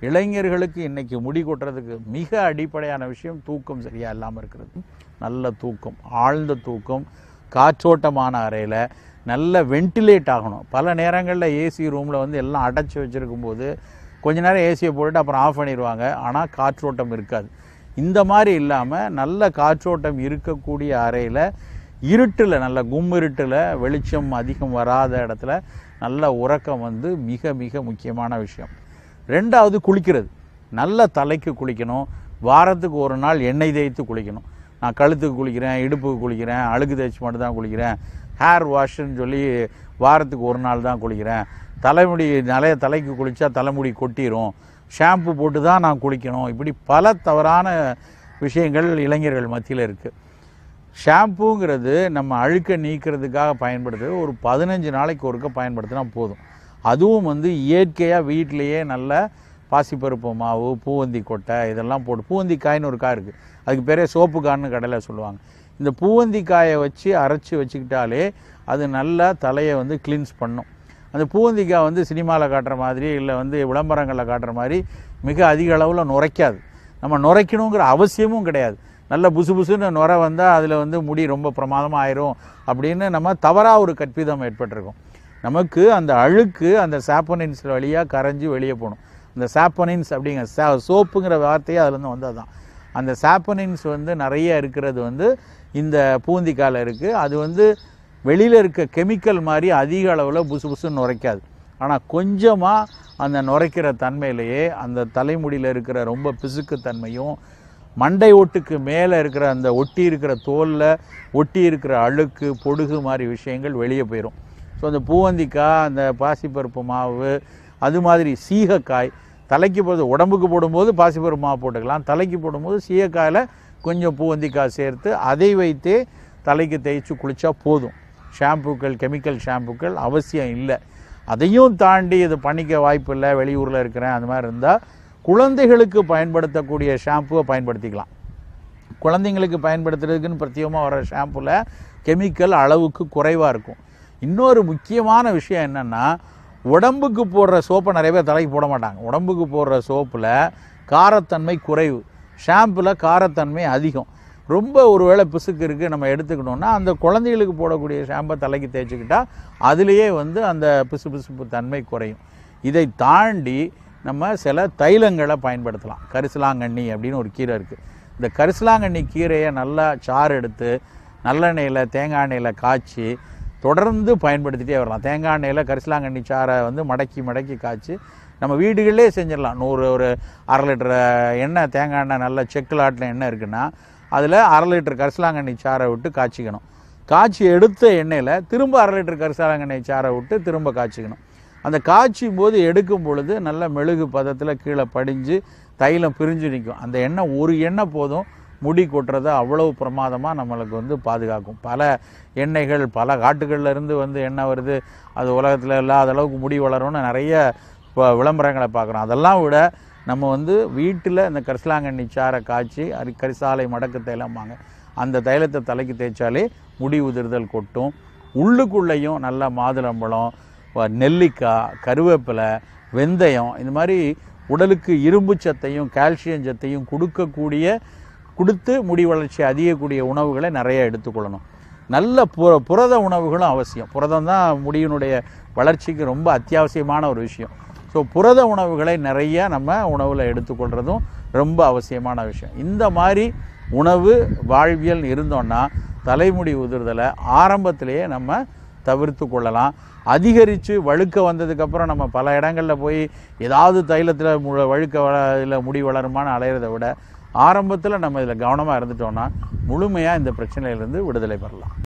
இளைஞர்களுக்கு இன்னைக்கு முடி கொட்டுறதுக்கு மிக அடிப்படையான விஷயம் தூக்கம் சரியா இல்லாமல் இருக்கிறது நல்ல தூக்கம் ஆழ்ந்த தூக்கம் காற்றோட்டமான அறையில் நல்ல வென்டிலேட் ஆகணும் பல நேரங்களில் ஏசி ரூமில் வந்து எல்லாம் அடைச்சி வச்சுருக்கும் போது கொஞ்ச நேரம் ஏசியை போட்டுட்டு அப்புறம் ஆஃப் பண்ணிடுவாங்க ஆனால் காற்றோட்டம் இருக்காது இந்த மாதிரி இல்லாமல் நல்ல காற்றோட்டம் இருக்கக்கூடிய அறையில் இருட்டில் நல்ல கும்மிருட்டில் வெளிச்சம் அதிகம் வராத இடத்துல நல்ல உறக்கம் வந்து மிக மிக முக்கியமான விஷயம் ரெண்டாவது குளிக்கிறது நல்ல தலைக்கு குளிக்கணும் வாரத்துக்கு ஒரு நாள் எண்ணெய் தேய்த்து குளிக்கணும் நான் கழுத்துக்கு குளிக்கிறேன் இடுப்புக்கு குளிக்கிறேன் அழுக்கு தேய்ச்சி மட்டும் தான் குளிக்கிறேன் ஹேர் வாஷ்ன்னு சொல்லி வாரத்துக்கு ஒரு நாள் தான் குளிக்கிறேன் தலைமுடி நிறைய தலைக்கு குளித்தா தலைமுடி கொட்டிரும் ஷாம்பு போட்டு தான் நான் குளிக்கணும் இப்படி பல தவறான விஷயங்கள் இளைஞர்கள் மத்தியில் இருக்குது ஷாம்புங்கிறது நம்ம அழுக்கை நீக்கிறதுக்காக பயன்படுத்துறது ஒரு பதினஞ்சு நாளைக்கு ஒருக்க பயன்படுத்தினா போதும் அதுவும் வந்து இயற்கையாக வீட்டிலேயே நல்ல பாசிப்பருப்பு மாவு பூவந்தி கொட்டை இதெல்லாம் போட்டு பூவந்தி காய்னு ஒரு காய் இருக்குது அதுக்கு பேரே சோப்பு காய்னு கடையில் சொல்லுவாங்க இந்த பூவந்தி காயை வச்சு அரைச்சி வச்சுக்கிட்டாலே அது நல்லா தலையை வந்து கிளீன்ஸ் பண்ணும் அந்த பூவந்திக்காய் வந்து சினிமாவில் காட்டுற மாதிரி இல்லை வந்து விளம்பரங்களில் காட்டுற மாதிரி மிக அதிக அளவில் நுரைக்காது நம்ம நுரைக்கணுங்கிற அவசியமும் கிடையாது நல்ல புசு புசுன்னு நுரை வந்தால் அதில் வந்து முடி ரொம்ப பிரமாதமாக ஆயிரும் அப்படின்னு நம்ம தவறாக ஒரு கற்பிதம் ஏற்பட்டிருக்கோம் நமக்கு அந்த அழுக்கு அந்த சாப்பனின்ஸ் வழியாக கரைஞ்சி வெளியே போகணும் இந்த சாப்பனின்ஸ் அப்படிங்கிற சா சோப்புங்கிற வார்த்தையே அதுலேருந்து வந்தது தான் அந்த சாப்பனின்ஸ் வந்து நிறைய இருக்கிறது வந்து இந்த பூந்திக்காயில் இருக்குது அது வந்து வெளியில் இருக்க கெமிக்கல் மாதிரி அதிக அளவில் புசு புசுன்னு நுரைக்காது ஆனால் கொஞ்சமாக அந்த நுரைக்கிற தன்மையிலேயே அந்த தலைமுடியில் இருக்கிற ரொம்ப பிசுக்கு தன்மையும் மண்டை ஓட்டுக்கு மேலே இருக்கிற அந்த ஒட்டி இருக்கிற தோலில் ஒட்டி இருக்கிற அழுக்கு பொடுகு மாதிரி விஷயங்கள் வெளியே போயிடும் ஸோ அந்த பூவந்திக்காய் அந்த பாசிப்பருப்பு மாவு அது மாதிரி சீகக்காய் தலைக்கு போது உடம்புக்கு போடும்போது பாசிப்பருப்பு மாவு போட்டுக்கலாம் தலைக்கு போடும்போது சீகக்காயில் கொஞ்சம் பூவந்திக்காய் சேர்த்து அதை வைத்தே தலைக்கு தேய்ச்சி குளித்தா போதும் ஷாம்புக்கள் கெமிக்கல் ஷாம்புக்கள் அவசியம் இல்லை அதையும் தாண்டி இது பண்ணிக்க வாய்ப்பு இல்லை வெளியூரில் இருக்கிறேன் அந்த மாதிரி இருந்தால் குழந்தைகளுக்கு பயன்படுத்தக்கூடிய ஷாம்புவை பயன்படுத்திக்கலாம் குழந்தைங்களுக்கு பயன்படுத்துறதுக்குன்னு பிரத்யேகமாக வர ஷாம்புல கெமிக்கல் அளவுக்கு குறைவாக இருக்கும் இன்னொரு முக்கியமான விஷயம் என்னென்னா உடம்புக்கு போடுற சோப்பை நிறைய பேர் தலைக்கு போட மாட்டாங்க உடம்புக்கு போடுற சோப்பில் காரத்தன்மை குறைவு ஷாம்பில் காரத்தன்மை அதிகம் ரொம்ப ஒருவேளை பிசுக்கு இருக்குது நம்ம எடுத்துக்கணும்னா அந்த குழந்தைகளுக்கு போடக்கூடிய ஷாம்பை தலைக்கு தேய்ச்சிக்கிட்டா அதுலேயே வந்து அந்த பிசு பிசுப்பு தன்மை குறையும் இதை தாண்டி நம்ம சில தைலங்களை பயன்படுத்தலாம் கரிசலாங்கண்ணி அப்படின்னு ஒரு கீரை இருக்குது இந்த கரிசலாங்கண்ணி கீரையை நல்லா சாறு எடுத்து நல்லெண்ணெயில் தேங்காய் எண்ணெயில் காய்ச்சி தொடர்ந்து பயன்படுத்திட்டே வரலாம் தேங்காய் எண்ணெயில் கரிசலாங்கண்ணி சாறை வந்து மடக்கி மடக்கி காய்ச்சி நம்ம வீடுகளிலே செஞ்சிடலாம் நூறு ஒரு அரை லிட்டர் எண்ணெய் தேங்காய் எண்ணெய் நல்ல செக்கில் ஆட்டின எண்ணெய் இருக்குன்னா அதில் அரை லிட்டர் கரிசலாங்கண்ணி சாறை விட்டு காய்ச்சிக்கணும் காய்ச்சி எடுத்த எண்ணெயில் திரும்ப அரை லிட்டர் கரிசலாங்கண்ணி சாறை விட்டு திரும்ப காய்ச்சிக்கணும் அந்த காய்ச்சும் போது எடுக்கும் பொழுது நல்ல மெழுகு பதத்தில் கீழே படிஞ்சு தைலம் பிரிஞ்சு நிற்கும் அந்த எண்ணெய் ஒரு எண்ணெய் போதும் முடி கொட்டுறதை அவ்வளவு பிரமாதமாக நம்மளுக்கு வந்து பாதுகாக்கும் பல எண்ணெய்கள் பல காட்டுகள்ல இருந்து வந்து எண்ணெய் வருது அது உலகத்தில் இல்லாத அளவுக்கு முடி வளரும்னு நிறைய இப்போ விளம்பரங்களை பார்க்குறோம் அதெல்லாம் விட நம்ம வந்து வீட்டில் இந்த கரிசலாங்கண்ணி சாறை காய்ச்சி அது கரிசாலை மடக்கு தைலம்பாங்க அந்த தைலத்தை தலைக்கு தேய்ச்சாலே முடி உதிர்தல் கொட்டும் உள்ளுக்குள்ளேயும் நல்ல மாதுளம்பழம் வ- நெல்லிக்காய் கருவேப்பிலை வெந்தயம் இந்த மாதிரி உடலுக்கு இரும்பு சத்தையும் கால்சியம் சத்தையும் கொடுக்கக்கூடிய கொடுத்து முடி வளர்ச்சி அதிகக்கூடிய உணவுகளை நிறைய எடுத்துக்கொள்ளணும் நல்ல புர புரத உணவுகளும் அவசியம் புரதம் தான் முடியினுடைய வளர்ச்சிக்கு ரொம்ப அத்தியாவசியமான ஒரு விஷயம் ஸோ புரத உணவுகளை நிறைய நம்ம உணவில் எடுத்துக்கொள்கிறதும் ரொம்ப அவசியமான விஷயம் இந்த மாதிரி உணவு வாழ்வியல் இருந்தோன்னா தலைமுடி உதிர்தலை ஆரம்பத்திலேயே நம்ம தவிர்த்து கொள்ளலாம் அதிகரித்து வழுக்க வந்ததுக்கப்புறம் நம்ம பல இடங்களில் போய் ஏதாவது தைலத்தில் மு வழுக்க வள இல்லை முடி வளருமான்னு அலையிறதை விட ஆரம்பத்தில் நம்ம இதில் கவனமாக இருந்துட்டோம்னா முழுமையாக இந்த பிரச்சனையிலிருந்து விடுதலை பெறலாம்